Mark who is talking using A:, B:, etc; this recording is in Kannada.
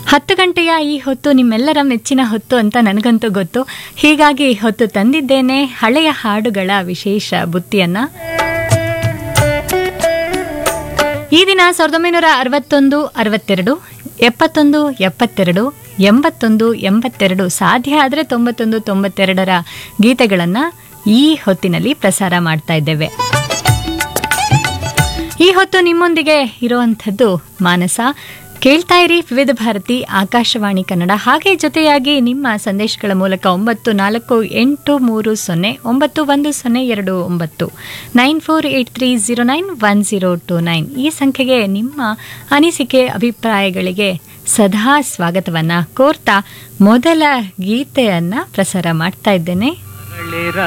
A: ಹತ್ತು ಗಂಟೆಯ ಈ ಹೊತ್ತು ನಿಮ್ಮೆಲ್ಲರ ಮೆಚ್ಚಿನ ಹೊತ್ತು ಅಂತ ನನಗಂತೂ ಗೊತ್ತು ಹೀಗಾಗಿ ಈ ಹೊತ್ತು ತಂದಿದ್ದೇನೆ ಹಳೆಯ ಹಾಡುಗಳ ವಿಶೇಷ ಬುತ್ತಿಯನ್ನ ಈ ದಿನ ಸಾವಿರದ ಒಂಬೈನೂರ ಅರವತ್ತೊಂದು ಅರವತ್ತೆರಡು ಎಪ್ಪತ್ತೊಂದು ಎಪ್ಪತ್ತೆರಡು ಎಂಬತ್ತೊಂದು ಎಂಬತ್ತೆರಡು ಸಾಧ್ಯ ಆದರೆ ತೊಂಬತ್ತೊಂದು ತೊಂಬತ್ತೆರಡರ ಗೀತೆಗಳನ್ನು ಈ ಹೊತ್ತಿನಲ್ಲಿ ಪ್ರಸಾರ ಮಾಡ್ತಾ ಇದ್ದೇವೆ ಈ ಹೊತ್ತು ನಿಮ್ಮೊಂದಿಗೆ ಇರುವಂಥದ್ದು ಮಾನಸ ಕೇಳ್ತಾ ಇರಿ ವಿವಿಧ ಭಾರತಿ ಆಕಾಶವಾಣಿ ಕನ್ನಡ ಹಾಗೆ ಜೊತೆಯಾಗಿ ನಿಮ್ಮ ಸಂದೇಶಗಳ ಮೂಲಕ ಒಂಬತ್ತು ನಾಲ್ಕು ಎಂಟು ಮೂರು ಸೊನ್ನೆ ಒಂಬತ್ತು ಒಂದು ಸೊನ್ನೆ ಎರಡು ಒಂಬತ್ತು nine four eight three zero nine one zero two nine ಈ ಸಂಖ್ಯೆಗೆ ನಿಮ್ಮ ಅನಿಸಿಕೆ ಅಭಿಪ್ರಾಯಗಳಿಗೆ ಸದಾ ಸ್ವಾಗತವನ್ನ ಕೋರ್ತಾ ಮೊದಲ ಗೀತೆಯನ್ನ ಪ್ರಸಾರ ಮಾಡ್ತಾ ಇದ್ದೇನೆ
B: ಮರಳಿರ